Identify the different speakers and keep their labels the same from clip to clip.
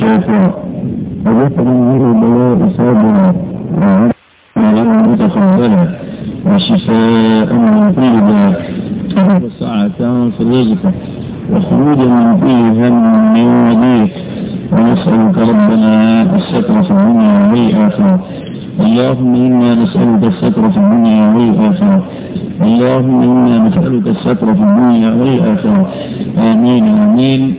Speaker 1: شافع وذكر منه بلاء صابرا وعلم متقبلا وشفاء من كل داء وسعة في الرزق وخروجا من كل هم وضيق ونسألك ربنا الستر في الدنيا والآخرة اللهم إنا نسألك الستر في الدنيا والآخرة اللهم إنا نسألك الستر في الدنيا والآخرة آمين آمين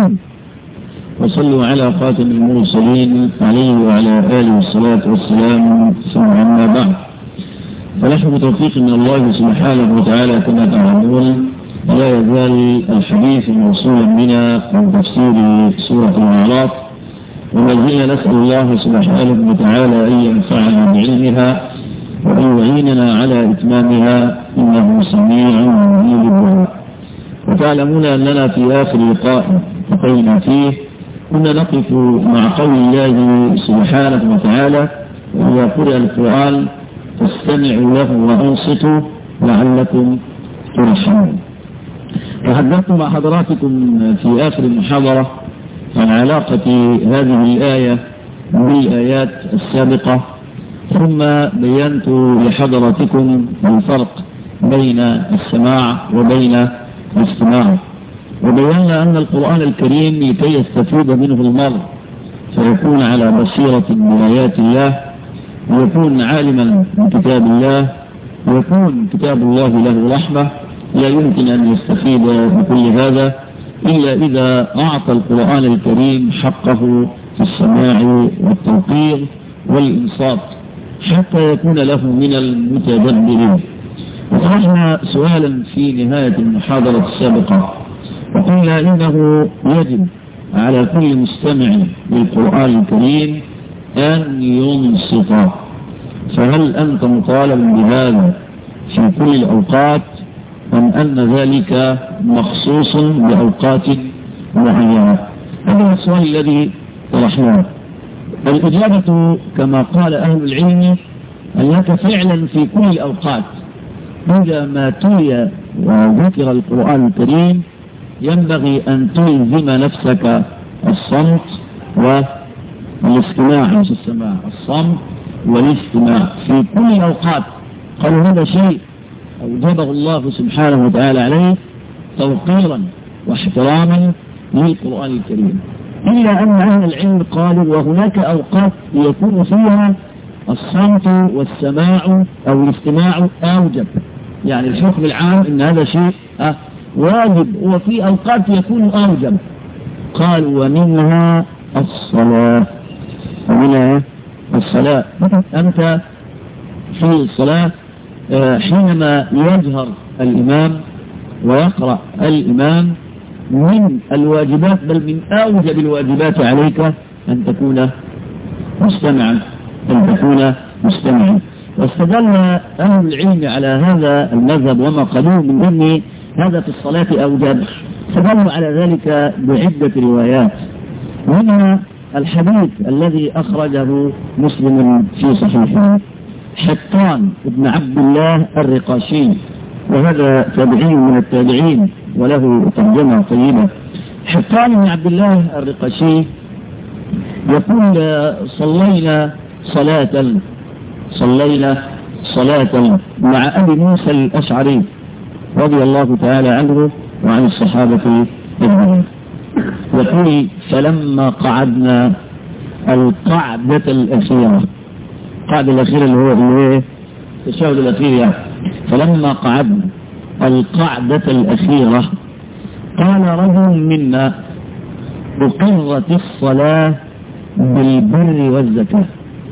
Speaker 1: وصلوا على خاتم المرسلين عليه وعلى آله الصلاة والسلام ثم أما بعد فنحن بتوفيق من الله سبحانه وتعالى كما تعلمون لا يزال الحديث موصولا بنا عن تفسير سورة الأعراف وما زلنا نسأل الله سبحانه وتعالى أن ينفعنا بعلمها وأن يعيننا على إتمامها إنه سميع مجيب الدعاء وتعلمون أننا في آخر لقاء التقينا فيه كنا نقف مع قول الله سبحانه وتعالى وإذا قرأ القرآن فاستمعوا له وأنصتوا لعلكم ترحمون تحدثت مع حضراتكم في آخر المحاضرة عن علاقة هذه الآية بالآيات السابقة ثم بينت لحضراتكم الفرق بين السماع وبين الاستماع وبينا أن القرآن الكريم لكي يستفيد منه المرء فيكون على بصيرة بآيات الله ويكون عالما بكتاب الله ويكون كتاب الله له رحمة لا يمكن أن يستفيد بكل هذا إلا إذا أعطى القرآن الكريم حقه في السماع والتوقير والإنصات حتى يكون له من المتدبرين وطرحنا سؤالا في نهاية المحاضرة السابقة وقلنا إنه يجب على كل مستمع للقرآن الكريم أن ينصت فهل أنت مطالب بهذا في كل الأوقات أم أن ذلك مخصوص بأوقات معينة هذا السؤال الذي طرحناه الإجابة كما قال أهل العلم أنك فعلا في كل الأوقات إذا ما تلي وذكر القرآن الكريم ينبغي أن تلزم نفسك الصمت والاستماع مش السماع الصمت والاستماع في كل الأوقات قالوا هذا شيء أوجبه الله سبحانه وتعالى عليه توقيرا واحتراما للقرآن الكريم إلا أن أهل العلم قالوا وهناك أوقات يكون فيها الصمت والسماع أو الاستماع أوجب يعني الحكم العام إن هذا شيء أه واجب وفي أوقات يكون أوجب قالوا ومنها الصلاة ومنها الصلاة أنت في الصلاة حينما يجهر الإمام ويقرأ الإمام من الواجبات بل من أوجب الواجبات عليك أن تكون مستمعا أن تكون مستمعا واستدل أهل العلم على هذا المذهب وما قالوه من أن هذا في الصلاة أوجب استدلوا على ذلك بعدة روايات منها الحديث الذي أخرجه مسلم في صحيحه حطان بن عبد الله الرقاشي وهذا تابعي من التابعين وله ترجمة طيبة حطان بن عبد الله الرقاشي يقول صلينا صلاة صلينا صلاة مع أبي موسى الأشعري رضي الله تعالى عنه وعن الصحابة أجمعين يقول فلما قعدنا القعدة الأخيرة القعدة الأخيرة اللي هو اللي هو التشهد الأخير يعني فلما قعدنا القعدة الأخيرة قال رجل منا أقرت الصلاة بالبر والزكاة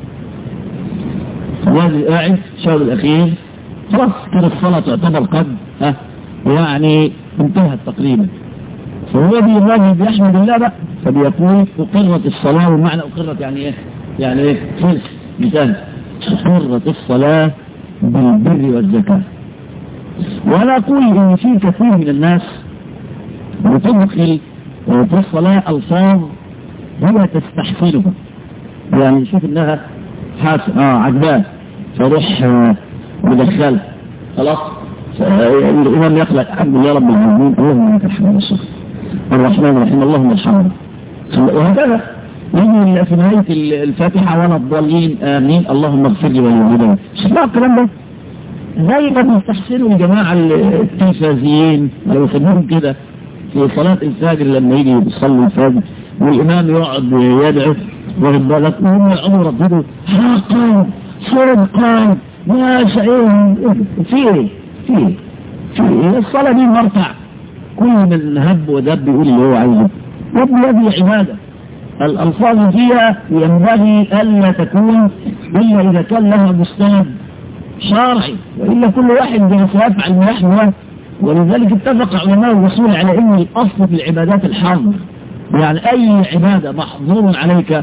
Speaker 1: الراجل قاعد الشهر الأخير خلاص كده الصلاة تعتبر قد ها يعني انتهت تقريبا فهو دي الراجل بيحمد الله بقى فبيقول أقرت الصلاة ومعنى أقرت يعني ايه يعني ايه خلص مثال أقرت الصلاة بالبر والزكاة وأنا أقول إن في كثير من الناس بتدخل في الصلاة ألفاظ هو تستحسنها يعني نشوف إنها حاس آه عجبان فروح آه مدخل خلاص الإمام يقلق الحمد لله رب العالمين اللهم لك الحمد والشكر الرحمن الرحيم اللهم ارحمنا وهكذا يجي في نهاية الفاتحة ولا الضالين آمين اللهم اغفر لي ولوالدي اسمعوا الكلام ده زي ما بيستحسنوا الجماعة التلفازيين لو يسموهم كده في صلاة الفجر لما يجي يصلي الفجر والإمام يقعد يدعو واخد بالك وهم يقعدوا يرددوا حقا صدقا ما شيء في ايه؟ في ايه؟ في ايه؟ الصلاة دي مرتع كل من هب ودب يقول اللي هو عايزه رب هذه عبادة الألفاظ فيها ينبغي ألا تكون إلا إذا كان لها مستند شرعي وإلا كل واحد سيفعل ما يحمل ولذلك اتفق علماء الرسول على أن الأصل في العبادات الحظر يعني أي عبادة محظور عليك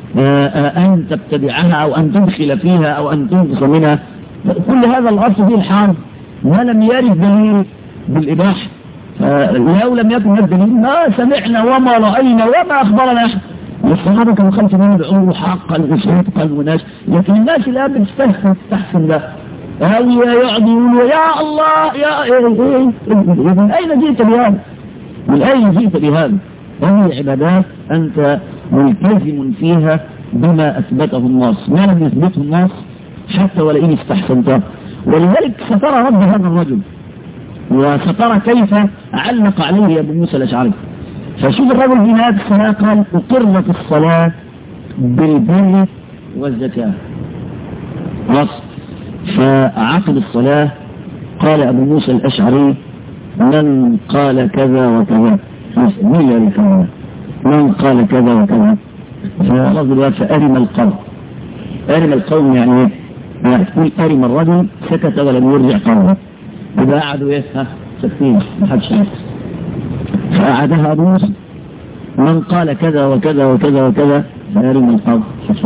Speaker 1: أن تبتدعها أو أن تدخل فيها أو أن تنقص منها كل هذا الأصل فيه الحرب ما لم يرد دليل بالإباحة لو لم يكن الدليل ما سمعنا وما رأينا وما أخبرنا أحد والصحابة كانوا خمسة من العمر حقا وصدقا وناس لكن الناس الآن بتستحسن تستحسن ده أو يقعد يقول يا الله يا من أين جئت بهذا من أين جئت بهذا هذه عبادات أنت ملتزم فيها بما أثبته النص ما لم يثبته النص حتى ولئن استحسنته ولذلك سترى رب هذا الرجل وسترى كيف علق عليه أبو موسى الأشعري فشوف الرجل في نهاية الصلاة قال أقرت الصلاة بالبر والزكاة نص فعقد الصلاة قال أبو موسى الأشعري من قال كذا وكذا مين الكلام من قال كذا وكذا فرجل فأرم القوم أرم القوم يعني ايه؟ يعني تقول أرم الرجل سكت ولم يرجع قومه إذا قعدوا ايه ها سكتين ما حدش عارف فأعادها أبو موسى من قال كذا وكذا وكذا وكذا فأرم القوم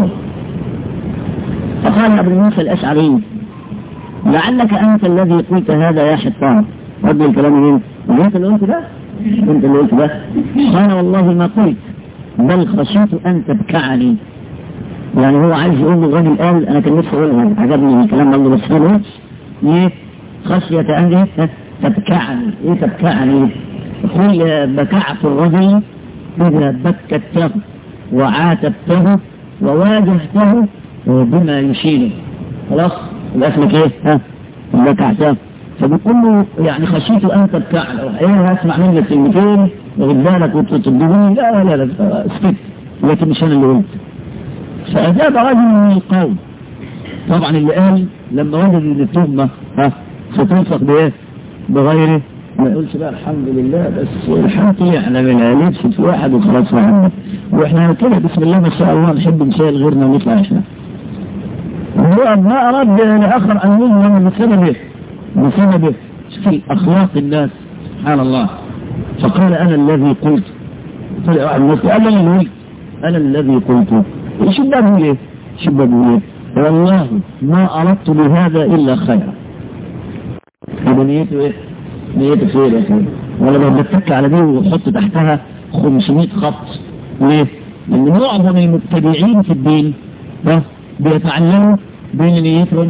Speaker 1: فقال أبو موسى الأشعري لعلك أنت الذي قلت هذا يا حطان رد الكلام مين؟ أنت اللي قلت ده؟ أنت اللي قلت ده؟ قال والله ما قلت بل خشيت أن تبكعني يعني هو عايز يقول له الراجل قال أنا كان نفسي أقولها عجبني الكلام ده بس قاله إيه؟ خشية أن إيه؟ تبكعني إيه تبكعني؟ يقول بكعت الرجل إذا بكته وعاتبته وواجهته بما يشيله خلاص يبقى اسمك ايه ها بكعته فبيقول له يعني خشيت ان تبكعني ايه هسمع منك كلمتين واخد بالك وتطبقوني لا لا لا اسكت لكن مش انا اللي قلت فاجاب رجل من القوم طبعا اللي قال لما وجد ان التهمه ها ستنفق بايه بغيره ما يقولش بقى الحمد لله بس الحمد لله احنا من نفس واحد وخلاص واحد واحنا كده بسم الله ما شاء الله نحب نسائل غيرنا ونطلع احنا هو ما اراد لاخر ان يظلم بسببه بسببه في اخلاق الناس سبحان الله فقال انا الذي قلت طلع واحد الناس قال انا اللي قلت انا الذي قلت ايش ده بيقول ايه؟ شو بيقول ايه؟ والله ما اردت بهذا الا خيرا هذا نيته ايه؟ نيته خير يا اخي ولا بتك على دي وحط تحتها 500 خط ليه؟ لان معظم المبتدعين في الدين ده بيتعلموا بين نيتهم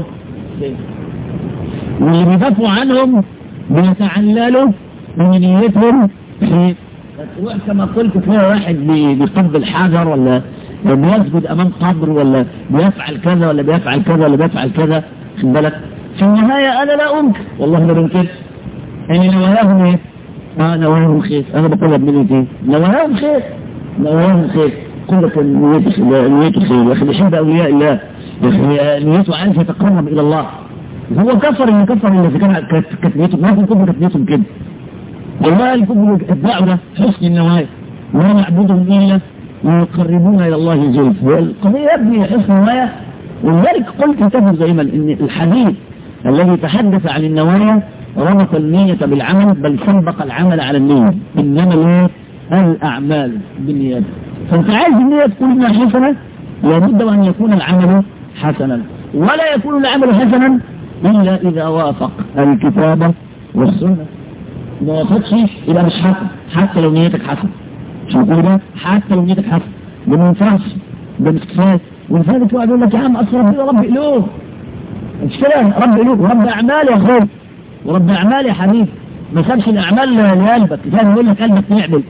Speaker 1: واللي بيدافعوا عنهم بيتعللوا بين نيتهم في تروح كما قلت تلاقي واحد بيقبل حجر ولا بيسجد امام قبر ولا بيفعل كذا ولا بيفعل كذا ولا بيفعل كذا خد بالك في النهايه انا لا انكر والله ما بنكر يعني نواياهم ايه؟ اه نواياهم خير انا بقولها بنيتي نواياهم خير نواياهم خير قل لك نيته خير يا اخي بيحب اولياء الله يا اخي نيته عايز يتقرب الى الله هو كفر اللي كفر اللي في كانت كانت نيته ما في كفر كانت نيتهم كده والله الكفر اتباعه ده حسن النوايا ولا نعبدهم الا ويقربونا الى الله زلفى القضيه يا ابني حسن النوايا ولذلك قلت تفهم دائما ان الحديث الذي تحدث عن النوايا ربط النية بالعمل بل سبق العمل على النية إنما الأعمال بالنيات فأنت عايز النية تكون إنها حسنة لابد أن يكون العمل حسنا ولا يكون العمل حسنا إلا إذا وافق الكتاب والسنة ما وافقش يبقى مش حسن حتى لو نيتك حسنة شو ده حتى لو نيتك حسنة ده ما ينفعش ده مش كفاية ولذلك واحد يقول لك يا عم أصل ربنا رب قلوب مش كده رب قلوب رب أعمال يا أخوي ورب أعمال يا حبيبي ما سابش الأعمال لقلبك زي ما يقول لك قلبك يعمل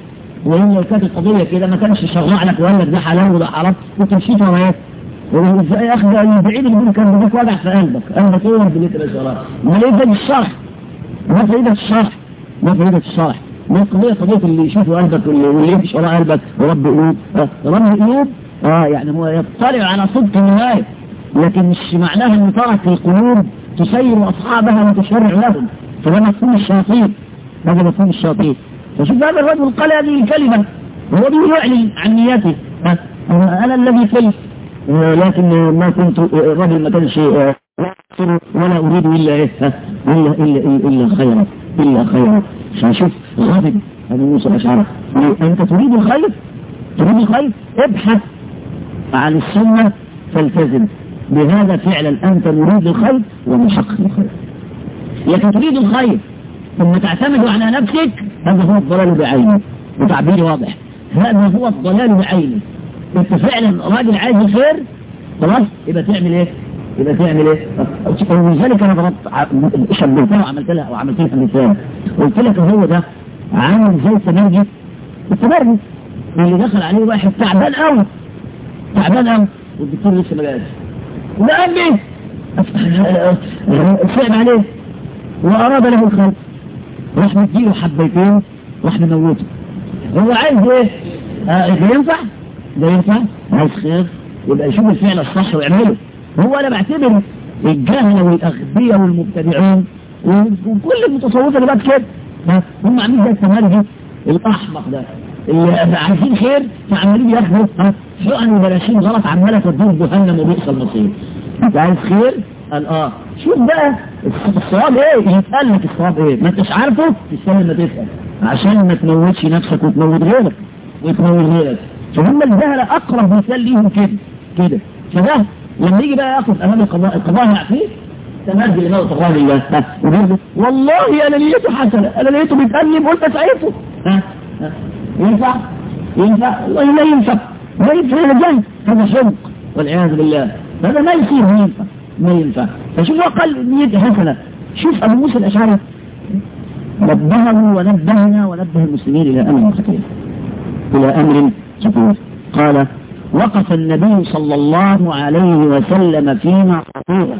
Speaker 2: وهي كانت القضيه كده ما كانش يشرع لك وقال لك ده حلال وده حرام كنت مشيت وراك وازاي يا اخي البعيد اللي كان بيديك وجع في قلبك قلبك ايه اللي انت شرع ما ليه ده الشرح ما فائده الشرح ما فائده الشرح ما القضيه قضيه اللي يشوفوا قلبك واللي يمشي ورا قلبك ورب قلوب رب قلوب اه يعني هو يطلع على صدق النهايه لكن مش معناها ان ترك القلوب تسير اصحابها وتشرع لهم فده مفهوم الشياطين هذا مفهوم الشياطين فشوف هذا الرجل قال هذه الكلمة وهو بيعلن عن نيته أنا الذي قلت لكن ما كنت الرجل ما كانش ولا أريد إلا إيه إلا إلا إلا خيرا إلا خيرا فشوف غاضب هذا موسى الأشعري أنت تريد الخير تريد الخير ابحث عن السنة فالتزم بهذا فعلا أنت مريد الخير ومحقق الخير لكن تريد الخير ثم تعتمد على نفسك هذا هو الضلال بعينه وتعبير واضح هذا هو الضلال بعينه انت فعلا راجل عايز الخير خلاص يبقى تعمل ايه؟ يبقى تعمل ايه؟ ولذلك انا ضربت شبهتها وعملت لها وعملت لها مثال قلت لك هو ده عامل زي التمرجي التمرجي اللي دخل عليه واحد تعبان قوي تعبان قوي والدكتور لسه ما جاش ده قال لي صعب عليه واراد له الخير راح مديله حبيتين راح مموته هو عايز ايه؟ آه ده ينفع؟ ده ينفع؟ عايز خير يبقى يشوف الفعل الصح ويعمله هو انا بعتبر الجهله والاغبياء والمبتدعين وكل المتصوفه اللي بقت كده هم عاملين زي التمرجي الاحمق ده اللي عايزين خير فعمالين ياخدوا حقن وبلاشين غلط عماله توديهم جهنم وبئس المصير انت عايز خير قال اه شوف بقى الصواب ايه يتقال لك الصواب ايه ما انتش عارفه تستنى ما تسال عشان ما تموتش نفسك وتموت غيرك وتموت غيرك فهم الجهله اقرب مثال ليهم كده كده فده لما يجي بقى ياخد امام القضاء القضاء يعفيه تمد لموت غير الله ها والله انا نيته حسنه انا نيته بيتأنب قلت اسعفه ها ها ينفع ينفع والله لا ينفع ما ينفع الجنة هذا حمق والعياذ بالله هذا ما يصير ما ينفع ما ينفع فشوف قال نيته حسنه شوف ابو موسى الاشعري نبهه ونبهنا ونبه المسلمين الى امر خطير الى امر خطير قال وقف النبي صلى الله عليه وسلم فيما خطيرا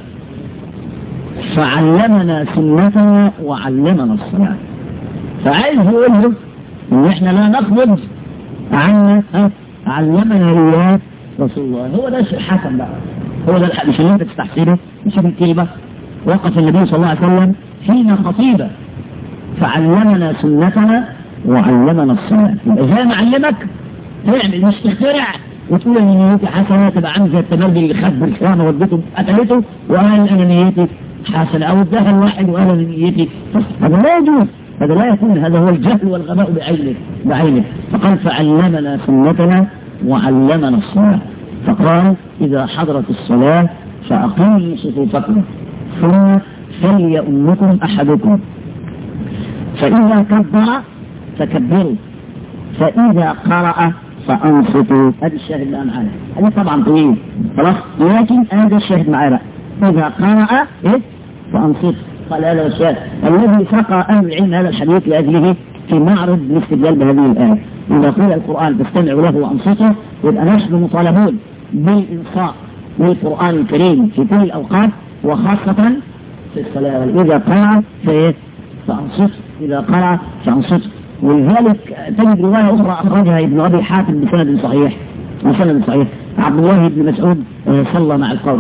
Speaker 2: فعلمنا سنتنا وعلمنا الصلاة فعايز يقول له ان احنا لا نخرج عنا علمنا روايات رسول الله هو ده الشيء الحسن بقى هو ده مش اللي انت تستحسنه مش الكلمة وقف النبي صلى الله عليه وسلم فينا خطيبا فعلمنا سنتنا وعلمنا الصلاة يبقى زي ما علمك تعمل مش تخترع وتقول ان نيتي حسنه تبقى عامل زي التمرجي اللي خد بالكرامه ودته قتلته وقال انا نيتي حسنه او اداها الواحد وقال انا نيتي هذا لا يجوز هذا لا يكون هذا هو الجهل والغباء بعينه بعينه فقال فعلمنا سنتنا وعلمنا الصلاه فقال اذا حضرت الصلاه فاقيموا صفوفكم ثم فليؤمكم احدكم فاذا كبر فكبروا فاذا قرأ فأنصتوا هذا الشاهد الآن معنا هذا طبعا طويل خلاص لكن هذا الشاهد معنا إذا قرأ إيه فأنصت قال هذا الشاهد الذي سقى أهل العلم هذا الحديث لأجله في معرض الاستدلال بهذه الآية إذا قيل القرآن فاستمعوا له وأنصتوا يبقى نحن مطالبون بالإنصاء للقرآن الكريم في كل الأوقات وخاصة في الصلاة إذا قرأ فإيه فأنصت إذا قرأ فأنصت ولذلك تجد رواية أخرى أخرجها ابن أبي حاتم بسند صحيح بسند صحيح عبد الله بن مسعود صلى مع القوم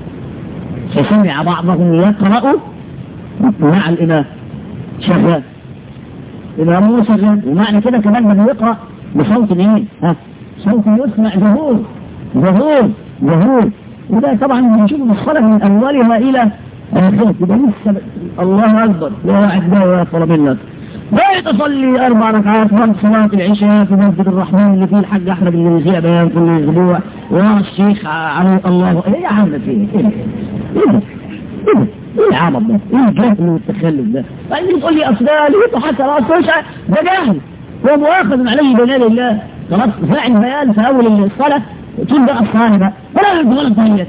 Speaker 2: فسمع بعضهم يقرأ مع الإمام شغال الإمام هو شغال ومعنى كده كمان من يقرأ بصوت إيه؟ ها صوت يسمع ظهور ظهور ظهور وده طبعا بنشوف الصلاة من أولها إلى آخرها يبقى لسه الله أكبر لا واحد ده يطلب منك لا تصلي أربع ركعات فرض صلاة العشاء في مسجد الرحمن اللي فيه الحاج أحمد اللي بيذيع بيان كل أسبوع ورا الشيخ علي الله إيه يا عم في إيه إيه إيه إيه إيه العبط ده؟ إيه الجهل والتخلف ده؟ بعدين تقول لي أصل ده لقيته حتى أصل ده جهل هو مؤاخذ عليه بين يدي الله خلاص فاعل بيان في أول الصلاة تقول بقى الصلاة بقى ولا غلط هي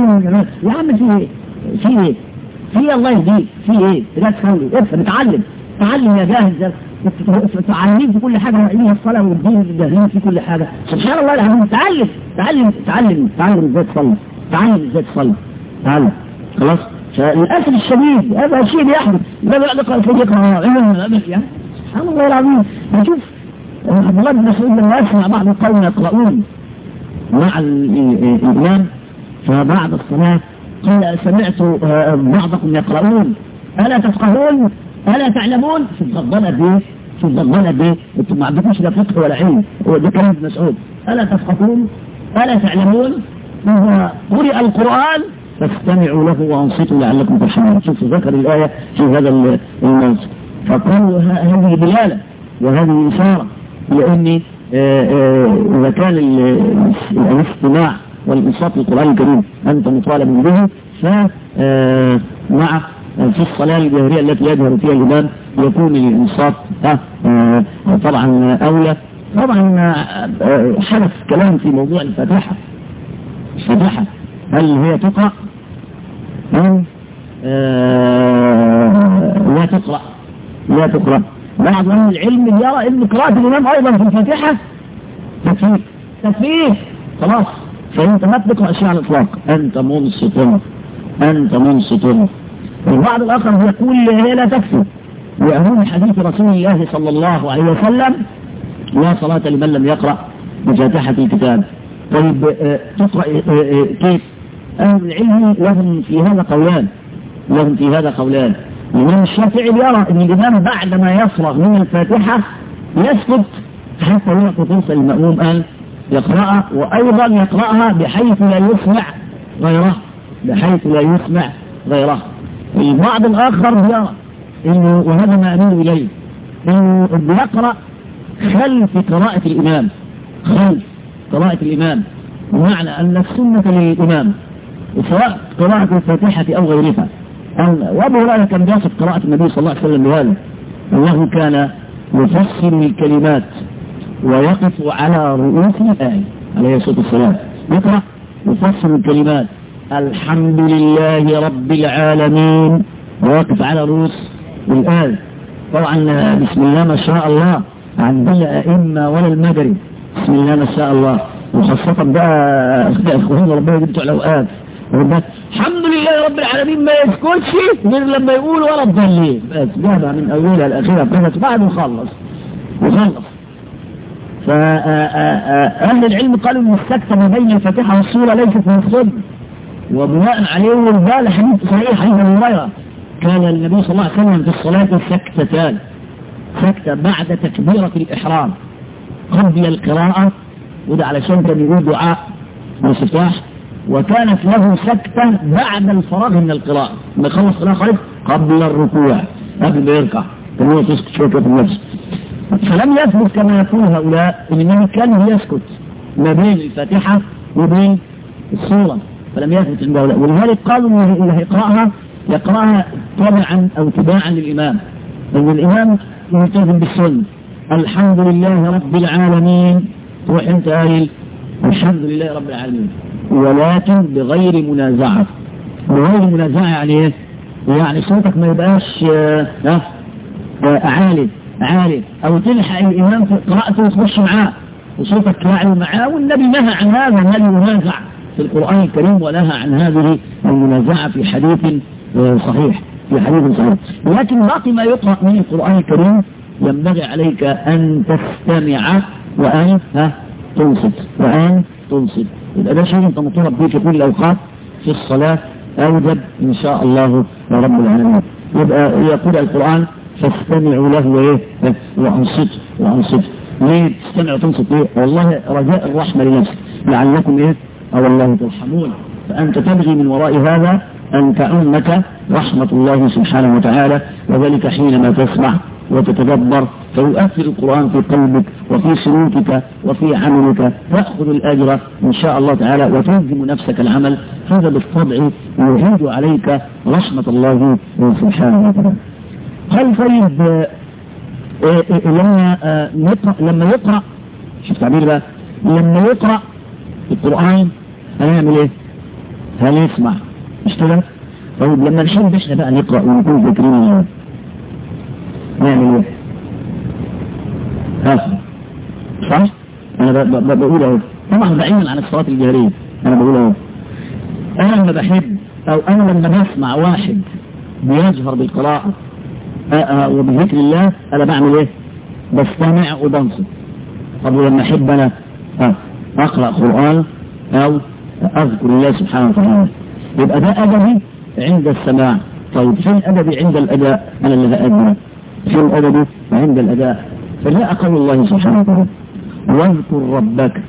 Speaker 2: يا عم في إيه؟ في إيه؟ في الله يهديك في إيه؟ لا تخلي افهم اتعلم تعلم يا جاهز تعلمين في كل حاجة وعلمها الصلاة والدين جاهزين في كل حاجة سبحان الله العظيم تعلم تعلم تعلم تعلم ازاي تصلي تعلم ازاي تصلي تعلم خلاص فللأسف الشديد هذا الشيء بيحدث لا بعد قال في يقرأ سبحان الله العظيم نشوف عبد الله بن مسعود لما يسمع بعض القوم يقرؤون مع الإمام فبعد الصلاة قال سمعت بعضكم يقرؤون ألا تفقهون ألا تعلمون في الضلة دي في الضلة دي انتم ما عندكوش لا فقه ولا علم هو ده كلام ابن مسعود ألا تفقهون ألا تعلمون إذا قرئ القرآن فاستمعوا له وانصتوا لعلكم ترحمون شوفوا ذكر الآية في هذا النص فقالوا هذه دلالة وهذه إشارة لأن إذا كان الاستماع والإنصات للقرآن الكريم أنت مطالب به فمع في الصلاة الجهرية التي يجهر فيها الإمام يكون الإنصات طبعا أولى طبعا حدث كلام في موضوع الفاتحة الفاتحة هل هي تقرأ أم لا تقرأ لا تقرأ بعض أهل العلم يرى أن قراءة الإمام أيضا في الفاتحة تكفير تكفير خلاص فأنت ما تقرأ شيء على الإطلاق أنت منصت أنت منصت البعض الآخر يقول هي لا تكفي وأهم حديث رسول الله صلى الله عليه وسلم لا صلاة لمن لم يقرأ بفاتحة الكتاب طيب اه تقرأ اه كيف أهل العلم لهم في هذا قولان لهم في هذا قولان الإمام الشافعي يرى أن الإمام بعد ما يفرغ من الفاتحة يسكت حتى يعطي فرصة للمأموم أن يقرأها وأيضا يقرأها بحيث لا يسمع غيره بحيث لا يسمع غيره البعض الآخر يرى إنه وهذا ما أميل إليه إنه بيقرأ خلف قراءة الإمام خلف قراءة الإمام بمعنى أن السنة للإمام سواء قراءة الفاتحة أو غيرها وأبو هريرة كان بيصف قراءة النبي صلى الله عليه وسلم بهذا أنه كان يفصل الكلمات ويقف على رؤوس الآية عليه الصلاة والسلام يقرأ يفصل الكلمات الحمد لله رب العالمين ويقف على رؤوس الآية طبعا بسم الله ما شاء الله عندنا أئمة ولا المدري بسم الله ما شاء الله وخاصة بقى اخواننا ربنا يجبتوا على أوقات الحمد لله رب العالمين ما يسكتش غير لما يقول ولا الضالين بس جابها من أولها لأخيرها بس بعد وخلص وخلص فأهل العلم قالوا أن السكتة ما بين الفاتحة والسورة ليست من الصدق وبناء عليه وقال حديث صحيح عند هريرة كان النبي صلى الله عليه وسلم في الصلاة سكتتان سكتة بعد تكبيرة الإحرام قبل القراءة وده علشان كان يقول دعاء الاستفتاح وكانت له سكتة بعد الفراغ من القراءة ما يخلص قراءة خالص قبل الركوع قبل ما يركع كان هو تسكت شوية في النفس فلم يثبت كما يقول هؤلاء ان النبي كان يسكت ما بين الفاتحة وبين السورة فلم يثبت عند هؤلاء ولذلك قالوا انه اللي هيقرأها يقرأها طبعا او تباعا للإمام لأن الإمام ملتزم بالسنة الحمد لله رب العالمين تروح انت قايل الحمد لله رب العالمين ولكن بغير منازعة بغير منازعة يعني ايه يعني صوتك ما يبقاش اه عالي عالي او تلحق الامام في قراءته وتخش معاه وصوتك يعلو معاه والنبي نهى عن هذا النبي ينازع في القرآن الكريم ونهى عن هذه المنازعة في حديث صحيح في حديث صحيح لكن باقي ما يقرأ من القرآن الكريم ينبغي عليك أن تستمع وأن ها تنصت وأن تنصت يبقى ده شيء أنت مطلب به في كل الأوقات في الصلاة أوجب إن شاء الله رب العالمين يبقى يقول القرآن فاستمعوا له وإيه وأنصت وأنصت ليه تستمع وتنصت ليه والله رجاء الرحمة لنفسك لعلكم إيه أو الله ترحمون فأنت تبغي من وراء هذا أن تعمك رحمة الله سبحانه وتعالى وذلك حينما تسمع وتتدبر فيؤثر القرآن في قلبك وفي سلوكك وفي عملك تأخذ الأجر إن شاء الله تعالى وتلزم نفسك العمل هذا بالطبع يعيد عليك رحمة الله سبحانه وتعالى هل طيب لما يقرأ لما يقرأ شوف تعبير بقى لما يقرأ القرآن هنعمل ايه؟ هنسمع مش كده؟ طيب لما نحب احنا بقى نقرأ ونكون ذاكرين نعمل ايه؟ ها صح؟ انا ب- ب- ب- بقول اهو طبعا بعيدا عن الصلاه الجهريه انا بقول اهو انا لما بحب او انا لما بسمع واحد بيجهر بالقراءه آه، آه، وبذكر الله انا بعمل ايه؟ بستمع وبنصت طب ولما احب انا آه، اقرا قران او اذكر الله سبحانه وتعالى يبقى ده ادبي عند السماع طيب فين ادبي عند الاداء انا اللي هادي فين ادبي عند الاداء فجاء قول الله سبحانه وتعالى واذكر ربك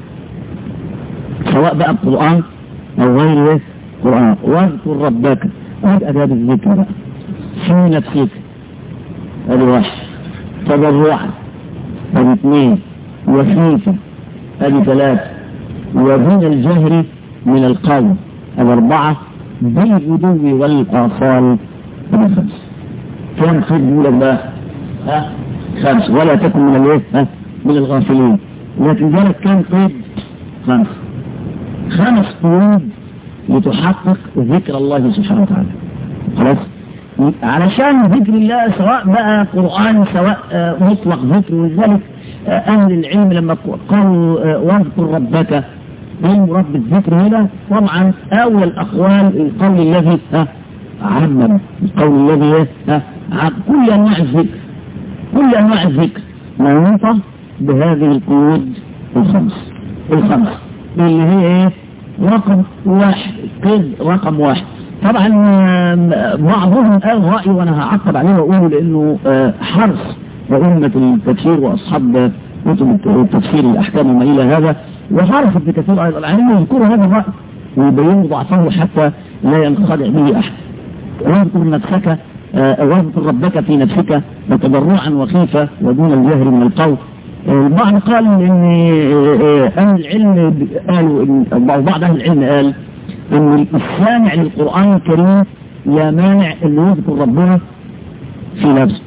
Speaker 2: سواء بقى القرآن أو غير القرآن واذكر ربك هذا أداب الذكر بقى في نفسك هذه واحد تضرعا هذه اثنين وخيفة هذه ثلاثة ودون الجهر من القول هذه أربعة بالغدو والآصال هذه خمسة كم خير يقول لك بقى ها خمس ولا تكن من الايه ها من الغافلين لكن ذلك كان قيد خمس خمس قيود لتحقق ذكر الله سبحانه وتعالى خلاص علشان ذكر الله سواء بقى قرآن سواء آه، مطلق ذكر ولذلك آه، أهل العلم لما قالوا آه، واذكر ربك ايه المراد بالذكر هنا طبعا أول أقوال القول الذي ها عمم القول الذي إيه؟ ها عم كل أنواع الذكر كل أنواع الذكر منوطة بهذه القيود الخمس الخمس اللي هي ايه رقم واحد قيد رقم واحد طبعا آم، بعضهم قال رأي وانا هعقب عليه واقوله لانه آه، حرص وأمة التفسير واصحاب كتب التفسير الاحكام وما الى هذا وحرص ابن كثير ايضا على انه يذكروا هذا الرأي ويبينوا ضعفه حتى لا ينخدع به احد واذكر نفسك آه، واذكر ربك في نفسك وتضرعا وخيفة ودون الجهر من القول آه، البعض قال ان آه، آه، اهل العلم قالوا إن- أو بعض اهل العلم قال ان السامع للقرآن الكريم لا مانع انه يذكر ربنا في نفسه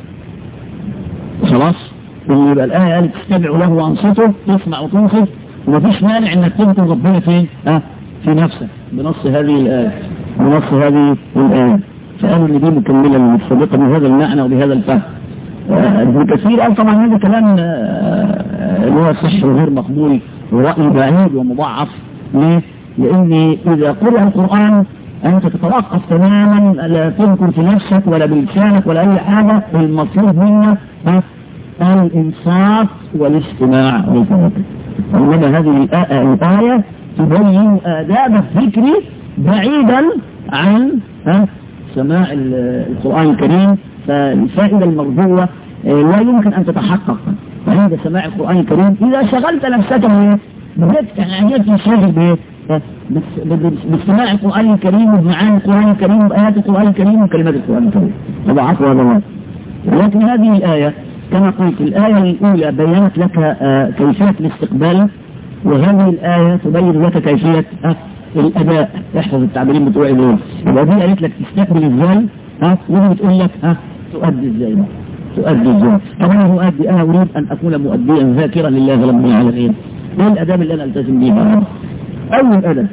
Speaker 2: خلاص اللي يبقى الآية قالت تستمعوا له وأنصتوا تسمع وتنصت ومفيش مانع انك تذكر ربنا فين؟ ها؟ في نفسك بنص هذه الآية بنص هذه الآية فقالوا ان دي مكملة للسابقة بهذا المعنى وبهذا الفهم آه، ابن كثير قال طبعا هذا كلام آه، آه، اللي هو صح وغير مقبول ورأي بعيد ومضاعف ليه؟ لأن إذا قرأ القرآن أنت تتوقف تماما لا تذكر في نفسك ولا بلسانك ولا أي حاجة المطلوب منك ها؟ الإنصات والاستماع والتوكل وإنما هذه الآ- الآية تبين آداب الذكر بعيدا عن ها؟ سماع ال- القرآن الكريم فالفائدة المرجوة آه، لا يمكن أن تتحقق عند سماع القرآن الكريم إذا شغلت نفسك بإيه؟ بذلك يعني تنشغل بإيه؟ آه، بس- بس- باستماع القرآن الكريم وبمعاني القرآن الكريم وآيات القرآن الكريم وكلمات القرآن الكريم هذا عفو هذا الله لكن هذه الآية كما قلت الآية الأولى بينت لك آه، كيفية الاستقبال وهذه الآية تبين لك كيفية آه، الأداء احفظ التعبيرين بتوعي دول يبقى دي قالت لك تستقبل ازاي ها ودي بتقول لك ها تؤدي ازاي بقى تؤدي ازاي طبعا انا مؤدي انا اريد ان اكون مؤديا ذاكرا لله رب العالمين ايه الاداب اللي انا التزم بيها اول ادب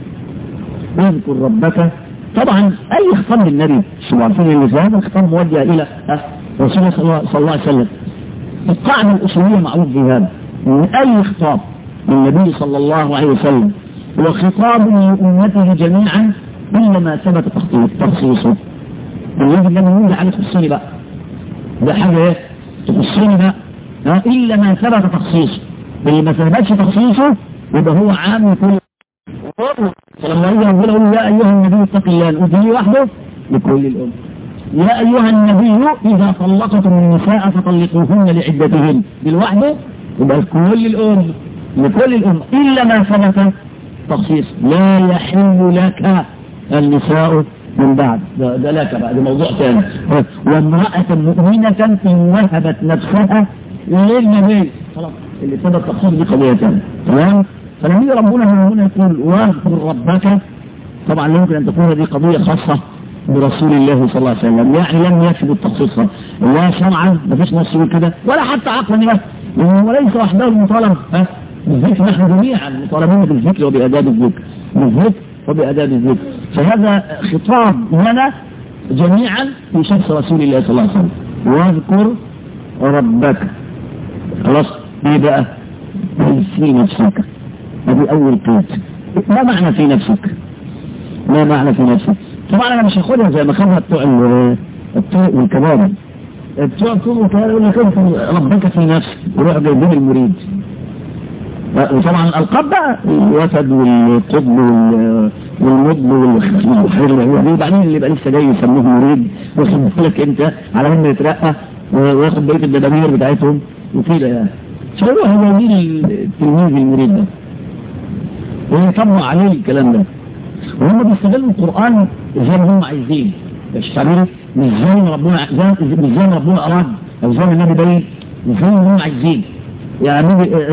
Speaker 2: اذكر ربك طبعا اي خطاب للنبي صلى الله عليه وسلم هذا الخطاب موجه الى ها، رسول الله صلى الله- صلى الله عليه وسلم القاعده الاصوليه معروف في هذا ان اي خطاب للنبي صلى الله عليه وسلم هو خطاب لامته جميعا الا ما ثبت تخصيص- تخصيصه الذي لم يقول عليه تخصيني بقى ده حاجه ايه تخصيني بقى ها الا ما ثبت تخصيصه اللي ما ثبتش تخصيصه يبقى هو عام لكل فلما يجي يقول له يا ايها النبي اتق الله نقول دي وحده لكل الامه يا ايها النبي اذا طلقتم النساء فطلقوهن لعدتهن بالوحده يبقى لكل الامه لكل الامه الا ما ثبت تخصيص لا يحل لك النساء من بعد ده, ده لك بقى ده موضوع ثاني وامرأة مؤمنة إن وهبت نفسها للنبي خلاص اللي ثبت تخصيص دي قضية ثانية تمام فلما يجي ربنا هنا يقول واذكر ربك طبعا لا يمكن ان تكون هذه قضية خاصة برسول الله صلى الله عليه وسلم يعني لم يثبت تخصيصها لا شرعا ما فيش نص يقول كده ولا حتى عقلا بس لانه ليس وحده المطالب ها بالذكر نحن جميعا مطالبين بالذكر وباداب الذكر بالذكر وباداب الذكر فهذا خطاب لنا جميعا في شخص رسول الله صلى الله عليه وسلم واذكر ربك خلاص ايه بقى في نفسك ادي اول قيد ما معنى في نفسك ما معنى في نفسك طبعا انا مش هاخدها زي ما خدها بتوع الطوق والكباب بتوع الطوق والكباب يقول لك ربك في نفسك ويروحوا جايبين المريد وطبعا الالقاب بقى الوفد والقطب والمدن والحر وبعدين اللي بقى لسه جاي يسموه مريد واخد بالك انت على انه يترقى وياخد بقيه الدبابير بتاعتهم وكده يعني فيروح جايبين التلميذ المريد ده ويطبق عليه الكلام ده وهم بيستغلوا القرآن زي ما هم عايزين مش تعملوا مش زي ما ربنا مش زي ما ربنا أراد أو زي ما النبي بين مش زي ما هم عايزين يعني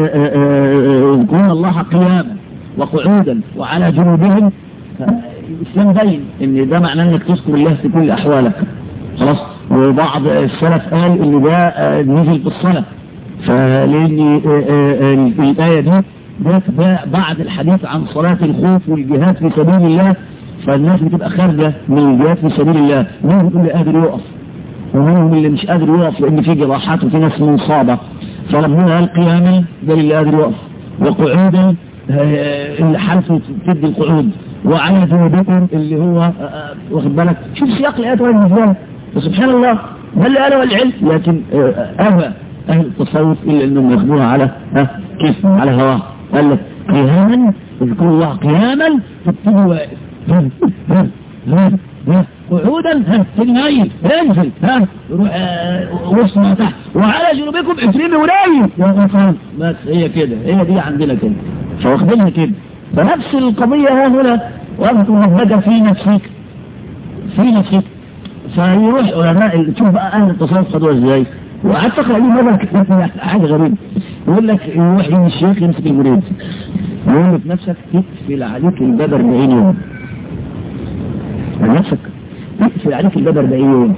Speaker 2: يذكرون الله قياما وقعودا وعلى جنوبهم الإسلام باين إن ده معناه إنك تذكر الله في كل أحوالك خلاص وبعض السلف قال إن ده نزل في الصلاة فلأن الآية دي ده بعد الحديث عن صلاة الخوف والجهاد في سبيل الله فالناس بتبقى خارجة من الجهاد في سبيل الله منهم اللي قادر يقف ومنهم اللي مش قادر يقف لأن في جراحات وفي ناس منصابة فربنا قال قياما ده اللي قادر يقف وقعودا اللي حالته تدي القعود وعلى جنوبكم اللي هو واخد بالك شوف سياق الآيات وين بالنسبة فسبحان الله ما اللي قاله العلم لكن أهوى أهل التصوف إلا أنهم ياخدوها على ها كيف على هواه قال لك قياما يذكر الله قياما تبتدي واقف قعودا ها تنهي انزل ها روح وسط ما تحت وعلى جنوبكم افرمي ولاي يا غفران بس هي كده هي دي عندنا كده فواخدينها كده فنفس القضية ها هنا واذكر ربك في نفسك في نفسك فيروح علماء تشوف بقى اهل التصوف خدوها ازاي وقعدت اقرا ليه مره حاجه غريبه يقول لك يروح يجي الشيخ يمسك المريد يقول له نفسك تقفل عليك الباب 40 يوم نفسك تقفل عليك الباب 40 يوم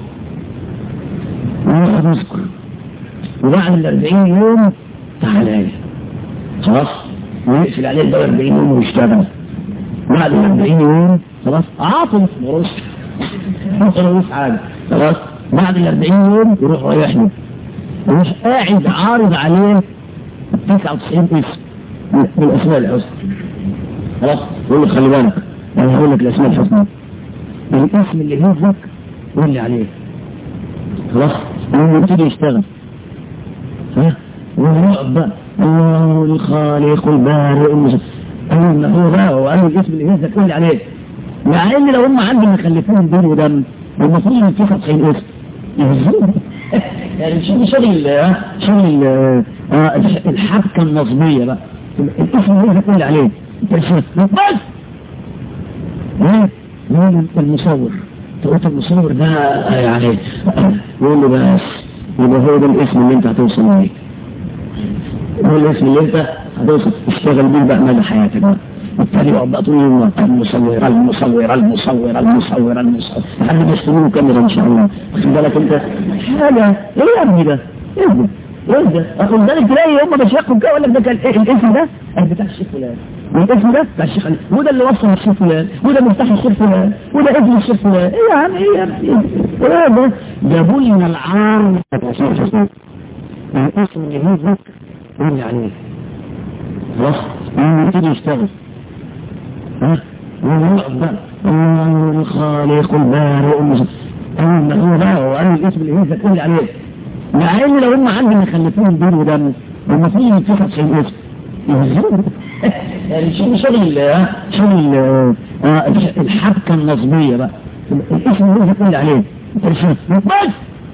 Speaker 2: ويقعد يذكر وبعد ال 40 يوم تعالى لي خلاص ويقفل عليه الباب 40 يوم ويشتغل بعد ال 40 يوم خلاص عاطل مروس مروس حاجه خلاص بعد ال 40 يوم يروح رايح له يروح قاعد عارض عليه 99 اسم من الاسماء الحسنى خلاص يقول له خلي بالك انا هقول لك الاسماء الحسنى الاسم اللي يهزك قول لي عليه خلاص ويبتدي يشتغل ها ويقعد بقى الله الخالق البارئ المسلم قال هو بقى وقال الاسم اللي يهزك قول لي عليه مع ان لو هم عندهم يخلفوهم دين ودم المفروض ان في 90 اسم يهزوهم يعني شغل شغل شغل الحبكه النظميه بقى الاسم اللي يهزك قول لي عليه بس يقول المصور تقول المصور ده يعني يقول له بس يبقى هو ده الاسم اللي انت هتوصل ليه هو الاسم اللي انت هتوصل تشتغل بيه بقى مدى حياتك بقى بالتالي يقعد بقى طول اليوم المصور المصور المصور المصور المصور لحد ما يشتروا كاميرا ان شاء الله واخد بالك انت حاجه ايه يا ابني ده؟ ايه ده؟ ايه ده؟ واخد بالك تلاقي هم بيشيخوا كده يقول لك ده كان الاسم ده بتاع الشيخ فلان والاسم ده بتاع الشيخ علي وده اللي وصل الشيخ فلان وده مفتاح الشيخ فلان وده ابن الشيخ فلان ايه يا عم ايه يا ابني ايه ده جابوا لنا العار الاسم اللي يهزك قول عليه خلاص يبتدي يشتغل ها ويقعد بقى الله الخالق البارئ المسلم هو بقى وقال الاسم اللي يهزك قول عليه مع ان لو هم عندهم يخلفوهم دين ودم المفروض ان في 90 اسم يهزوهم يعني شغل شغل شغل الحبكه النظميه بقى الاسم اللي يقول عليه بس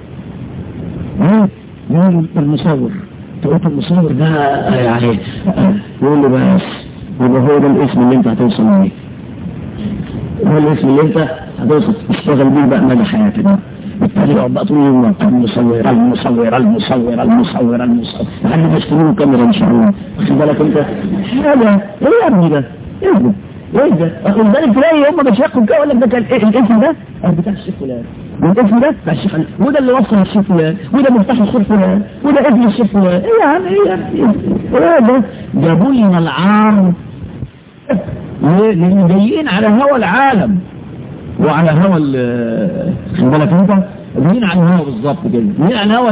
Speaker 2: يقول المصور تقول المصور ده يعني يقول له بس يبقى هو ده الاسم اللي انت هتوصل ليه هو الاسم اللي انت هتوصل تشتغل بيه بقى مدى حياتك بالتالي يقعد بقى طول اليوم المصور المصور المصور المصور المصور لحد ما يشتروا كاميرا ان شاء الله واخد بالك انت حاجه ايه يا ابني ده؟ ايه ده؟ ايه ده؟ واخد بالك تلاقي هم بيشيخوا كده يقول لك ده كان إيه الاسم ده بتاع الشيخ فلان والاسم ده بتاع الشيخ فلان وده اللي وصل الشيخ فلان وده مفتاح الشيخ فلان وده ابن الشيخ فلان ايه يا عم ايه يا ابني؟ ايه ده؟ جابوا لنا العار ليه؟ لان جايين على هوى العالم وعلى هوى خد بالك انت جايين على الهوى بالظبط كده جايين على الهوى ليه؟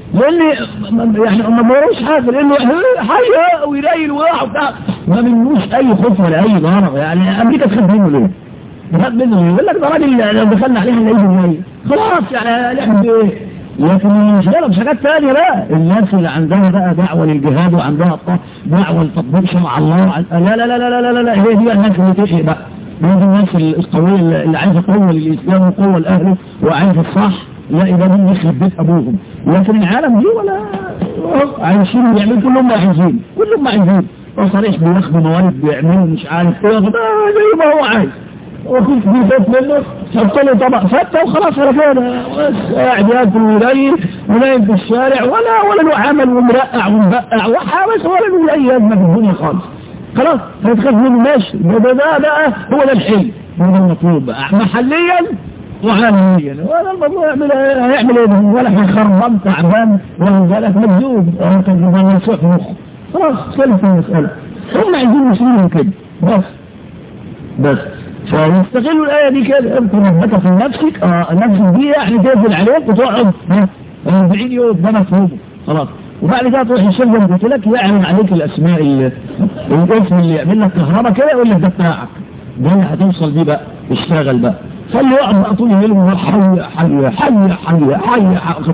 Speaker 2: لان يعني ما بيروش حاجه لانه حي ويلاقي واحد ما منوش اي خوف ولا اي ضرر يعني امريكا تخاف منه ليه؟ تخاف منه ليه؟ يقول لك ده راجل لو دخلنا عليها نلاقيه جاي خلاص يعني نعمل ايه؟ لكن المشكلة مش حاجات تانية بقى الناس اللي عندها بقى دعوة للجهاد وعندها دعوة لتطبيق شرع الله لا لا لا لا لا لا, لا. هي دي بقى الناس اللي تشهي بقى هي دي الناس القوية اللي عايزة قوة للإسلام وقوة لأهله وعايزة الصح لا يبقى دي يخرب بيت أبوهم لكن العالم دي ولا عايشين بيعملوا كلهم ما عايزين كلهم ما عايزين وصريح بياخدوا موارد بيعملوا مش عارف ايه زي ما هو عايز وكنت في بيت منه حط له طبق فتة وخلاص على كده بس قاعد ياكل ويليل ونايم في الشارع ولا ولا له عمل ومرقع ومبقع وحابس ولا له اي ازمه في الدنيا خالص خلاص هتخاف منه ماشي ده ده ده بقى هو ده الحلم هو ده المطلوب بقى محليا وعالميا ولا الموضوع يعمل هيعمل ايه ولا هيخربان تعبان ولا ذلك مجذوب كان يسوق مخه خلاص سلف المسألة هم عايزين يسلموا كده بس بس فيستغلوا الآية دي كده اذكر ربك في نفسك اه نفسك دي يعني تنزل عليك وتقعد 40 يوم ده مفهومه خلاص وبعد كده تروح الشيخ زي ما قلت لك يعلن عليك الاسماء اللي الاسم اللي يعمل لك كهرباء كده يقول لك ده بتاعك ده اللي هتوصل بيه بقى اشتغل بقى خلي يقعد بقى طول الليل ويقول حي حي حي حي حي حي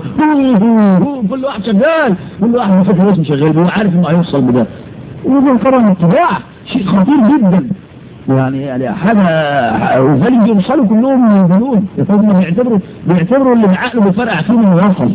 Speaker 2: كل واحد شغال كل واحد فاكر اسمه شغال هو عارف انه هيوصل بده وده طبعا اتباع شيء خطير جدا يعني يعني حاجة وذلك بيوصلوا كلهم من الجنون هم بيعتبروا بيعتبروا اللي عقله بفرقع فيه انه وصل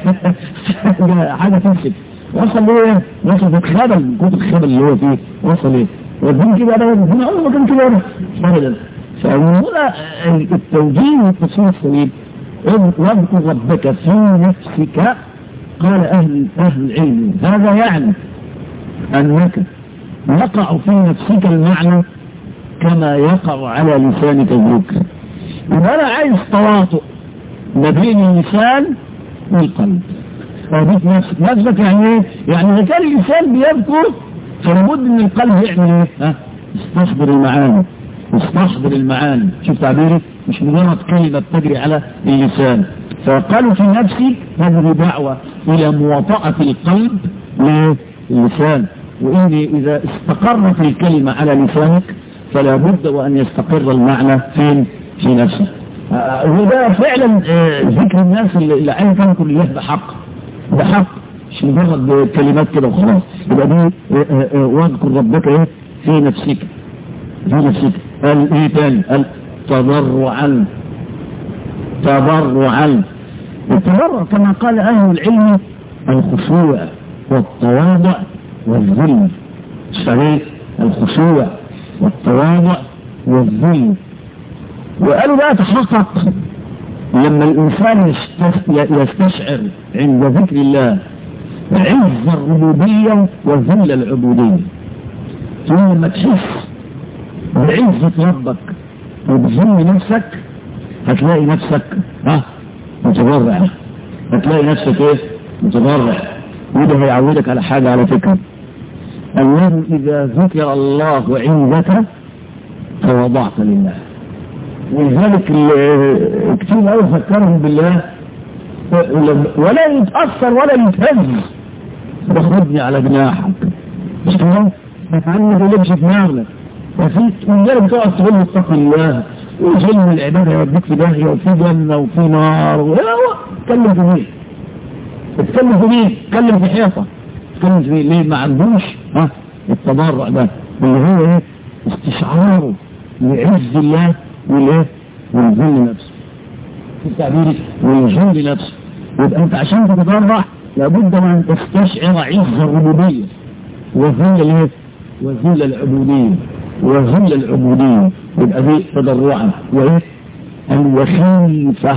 Speaker 2: حاجة تمسك وصل ليه؟ وصل في الخبل من كتر الخبل اللي هو فيه وصل ايه؟ والدين كده انا الدين عمره ما كان كده ابدا فهنا التوجيه والتصوير السليم واذكر ربك في نفسك قال اهل اهل العلم هذا يعني انك يقع في نفسك المعنى كما يقع على لسانك الذكر يبقى انا عايز تواطؤ ما بين اللسان والقلب فديك نفسك نفسك يعني ايه؟ يعني اذا كان اللسان بيذكر فلابد ان القلب يعمل ايه؟ ها؟ يستحضر المعاني يستحضر المعاني شوف تعبيري مش مجرد كلمة تجري على اللسان فقالوا في نفسي هذه دعوة إلى مواطأة القلب للسان وإن إذا استقرت الكلمة على لسانك فلا بد وأن يستقر المعنى فين في نفسك وده فعلا ذكر الناس اللي عايز تنكر الله بحق بحق مش مجرد كلمات كده وخلاص يبقى دي واذكر ربك ايه في نفسك في نفسك قال ايه تاني قال تضرعا تضرعا التضرع كما قال اهل العلم الخشوع والتواضع والذل صحيح الخشوع والتواضع والذل وقالوا بقى تحقق لما الإنسان يستشعر عند ذكر الله عز الربوبية وذل العبودية ثم لما تحس بعزة ربك وبذل نفسك هتلاقي نفسك ها متضرع هتلاقي نفسك ايه متضرع وده هيعودك على حاجة على فكرة أنه إذا ذكر الله عندك تواضعت لله ولذلك كتير قوي فكرهم بالله ولا يتأثر ولا يتهز تاخدني على جناحك مش كده؟ عنه لبش دماغك وفي رجاله بتقعد تقول له اتق الله وظلم العباده يوديك في داهيه وفي جنه وفي نار و... اتكلم في مين؟ اتكلم في مين؟ اتكلم في حيطه اتكلم في مين؟ ليه ما عندوش ها التضرع ده اللي هو ايه؟ استشعاره لعز الله والايه؟ والذل نفسه في تعبيري والذل نفسه يبقى انت عشان تتضرع لابد من تستشعر عز الربوبيه وذل الايه؟ وذل العبوديه وذل العبوديه يبقى دي تضرعا وايه؟ الوخيفه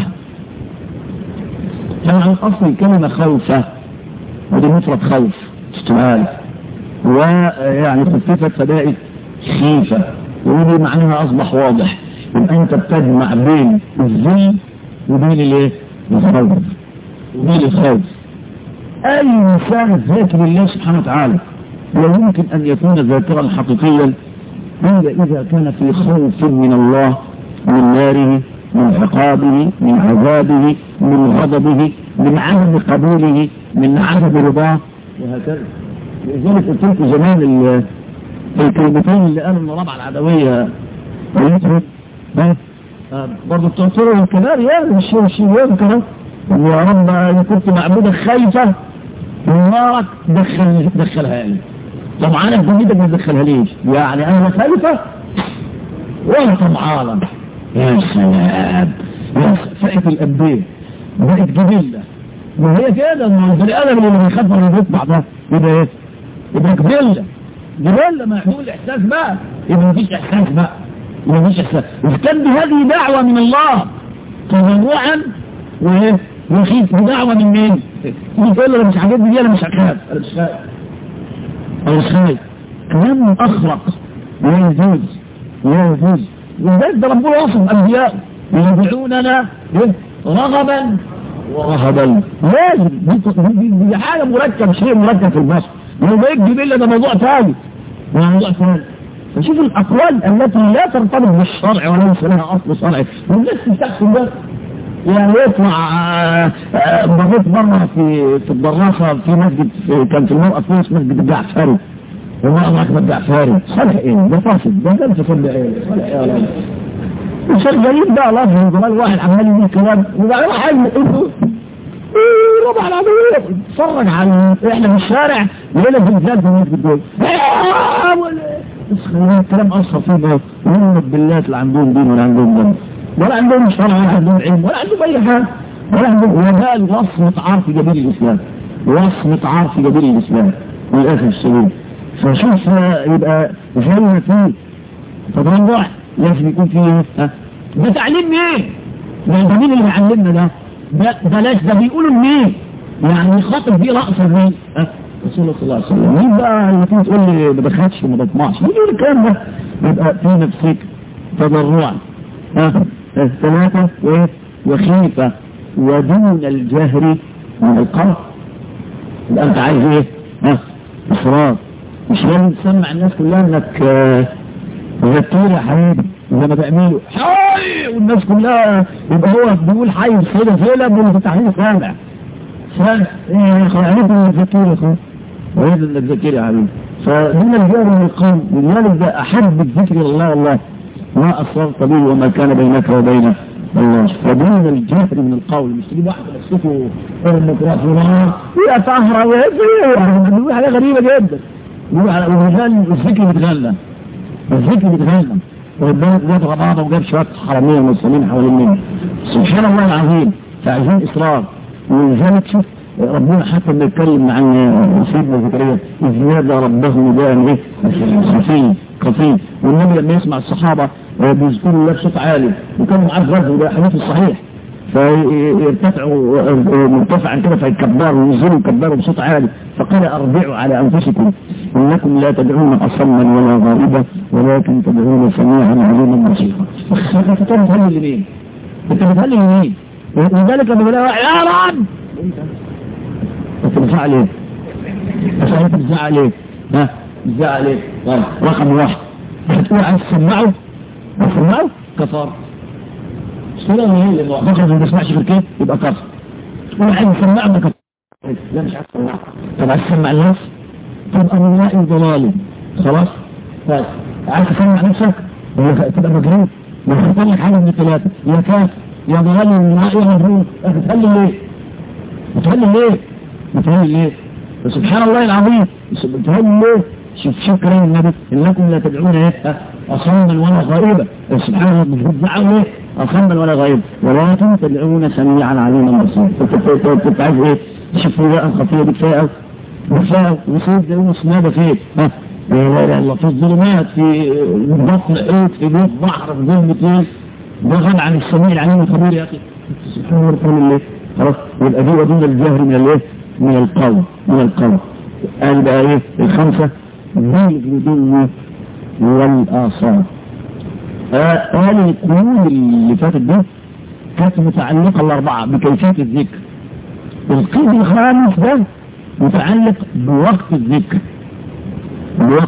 Speaker 2: طبعا اصل الكلمه خوفه ودي مفرد خوف اشتمال ويعني خففت فبقت خيفه ودي معناها اصبح واضح يبقى انت بتجمع بين الذل وبين الايه؟ الخوف وبين الخوف اي انسان ذاكر الله سبحانه وتعالى لا يمكن ان يكون ذاكرا حقيقيا الا اذا كان في خوف من الله من ناره من عقابه من عذابه من غضبه من عدم قبوله من عدم رضاه وهكذا لذلك قلت لكم زمان ال- الكلمتين اللي قالوا ان ربع العدوية قالتهم ها آه، برضه التنصر والكبار يعني مش مش يذكر يا رب انا كنت معبودة خايفة من نارك دخل دخلها لي طبعا انا بجيبك ما تدخلها ليش يعني انا خايفة ولا طمعانة يا سلام يا فئة الأنبياء بقت جبلة ما هي كده ما البني آدم اللي بيخاف من يطبع ده يبقى ايه؟ يبقى جبلة جبلة ما يحول إحساس بقى يبقى مفيش إحساس بقى يبقى مفيش إحساس وكان هذه دعوة من الله تضرعا وايه؟ وخيف ودعوة من مين؟ يقول له انا مش عاجبني دي انا مش هخاف انا مش خايف انا مش خايف كلام اخرق لا يجوز لا يجوز ولذلك ده ربنا وصف انبياء يدعوننا إيه؟ رغبا ورهبا لازم دي, دي, دي, دي حاجه مركب شيء مركب في البشر لو بقيت جبله ده موضوع ثاني ده موضوع ثاني فشوف الاقوال التي لا ترتبط بالشرع وليس لها اصل شرعي والناس بتحكم ده يعني يطلع آه، آه، مريت مرة في في الدراسة في مسجد في- كان في المرأة في مسجد الجعفري والله أحمد الجعفري صالح إيه ده فاسد ده ده فاسد إيه صالح إيه ولا مش الجليل ده لازم زمان واحد عمال يقول كلام وبعدين واحد يقول له ايه ربع العدوية اتفرج على احنا في الشارع لقينا زلزال في المسجد دول آه، ولا- بس خلينا الكلام اصلا فيه بقى وهم بالله لا عندهم دين ولا عندهم دم ولا عندهم شرع ولا عندهم علم ولا عندهم اي حاجه ولا عندهم وبال وصمة عار في جبيل الاسلام وصمة عار في جبيل الاسلام للاسف الشديد فشوف آه، يبقى زي فيه تضرع لازم يكون فيه ها ده تعليم مين؟ ده ده مين اللي بيعلمنا ده؟ ده بلاش ده بيقولوا لمين؟ يعني يخاطب بيه رأسا مين؟ ها؟ رسول الله صلى الله عليه وسلم مين بقى اللي تيجي تقول لي ما بخافش وما بطمعش؟ مين يقول الكلام ده؟ يبقى في نفسك تضرعا ها ها، ثلاثة وايه؟ وخيفة ودون الجهر من القلب يبقى انت عايز ايه؟ ها اصرار مش لازم تسمع الناس كلها انك آه، ذكير يا حبيبي زي ما بيعملوا حي والناس كلها يبقى هو بيقول حي كده زينب واللي بتاعين سامع سامع ايه يا اخي عرفت ذكير يا اخي وعرفت انك ذكير يا حبيبي فمن الجهل من القوم لذلك ده احب الذكر الى الله والله ما اصررت به وما كان بينك وبينه الله فدون الجهر من القول مش تجيب واحد يمسكه الميكروفون يا طهرة يا زي حاجة غريبة جدا يقول على الرجال الذكر بيتغنى الذكر بيتغنى وربنا جاب رباطة وجاب شوية حرامية مسلمين حوالين منه سبحان الله العظيم فعايزين إصرار ولذلك شوف ربنا حتى بيتكلم عن سيدنا زكريا إذ نادى ربه نداء إيه خفي خفي والنبي لما يسمع الصحابة بيذكروا الله بصوت عالي وكانوا معاه في غزو ده حديث الصحيح فيرتفعوا مرتفعا كده فيكبروا وينزلوا يكبروا بصوت عالي فقال ارجعوا على انفسكم انكم لا تدعون اصما ولا غائبا ولكن تدعون سميعا عليما بصيرا انت بتهلل لمين؟ انت بتهلل لمين؟ ولذلك لما بلاقي واحد يا رب انت بتزعل ايه؟ انت بتزعل ايه؟ ها؟ بتزعل ايه؟ طيب رقم واحد هتقول عايز تسمعه؟ تسمعه؟ كفاره الصورة اللي هي اللي فقط ما بيسمعش غير كده يبقى كفر تقول عايز تسمع ابنك لا مش عايز تسمع طب عايز تسمع الناس تبقى من رأي ضلالي خلاص طيب عايز تسمع نفسك ولا تبقى مجنون ما هحط لك حاجه من الثلاثه يا كاف يا ضلال من رأي مجنون بتهلل ليه؟ بتهلل ليه؟ بتهلل ليه؟ سبحان الله العظيم بتهلل ليه؟ شوف شوف كلام النبي انكم لا تدعون ايه اصما ولا غائبا سبحان الله مش بتدعوا ليه اصما ولا غائبا ولكن تدعون سميعا عليما بصيرا كنت عايز ايه شوف بقى الخطيه دي كفايه كفايه وصيد ده يونس ماذا فين ها لا اله الا الله في الظلمات في بطن حوت في بيت بحر في ظلمة ليل ضغط عن السميع العليم الخبير يا اخي سبحان الله الرحمن الله خلاص يبقى دي ودون الجهر من الايه من القول من القول قال بقى ايه الخمسه بالغدو والآثار قال القيود اللي فاتت دي كانت متعلقة الأربعة بكيفية الذكر القيد الخامس ده متعلق بوقت الذكر بوقت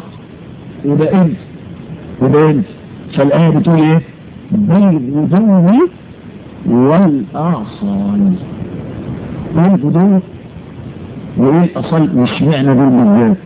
Speaker 2: وده انت وده انت فالآية بتقول ايه بالغدو والآصال ايه الفضول وايه الأصل مش معنى دول بالذات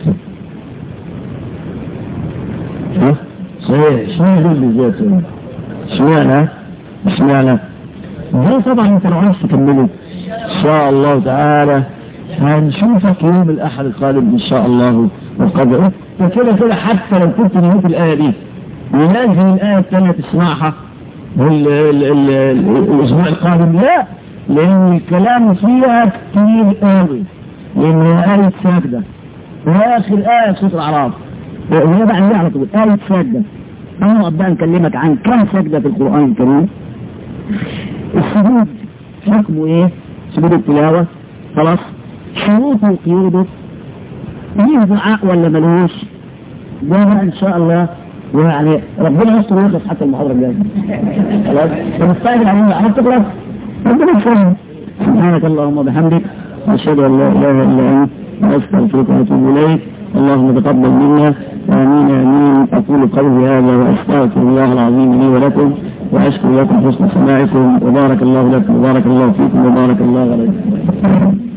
Speaker 2: ها صحيح اشمعنى دول بالذات اشمعنى اشمعنى ده طبعا انت لو عايز تكمله ان شاء الله تعالى هنشوفك يوم الاحد القادم ان شاء الله والقدر وكده كده حتى لو كنت نهيت الايه دي ولازم الايه الثانيه تسمعها ال- ال- ال- ال- الاسبوع القادم لا لان الكلام فيها كتير قوي لان هي ايه ساجده واخر ايه في سوره الاعراف وهي بقى عليها على طول ايه ساجده انا ابدا نكلمك عن كم سجده في القران الكريم السجود حكمه ايه سجود التلاوه خلاص شروطه وقيوده ليه دعاء ولا ملوش ده بقى ان شاء الله ويعني ربنا يستر ويخلص حتى المحاضره الجايه خلاص ونستعجل علينا على تخلص ربنا يسلمك سبحانك اللهم وبحمدك اشهد ان لا اله الا انت استغفرك واتوب اليك اللهم تقبل منا امين امين اقول قولي هذا واستغفر الله العظيم لي ولكم واشكر لكم حسن سماعكم وبارك الله لكم وبارك الله فيكم وبارك الله عليكم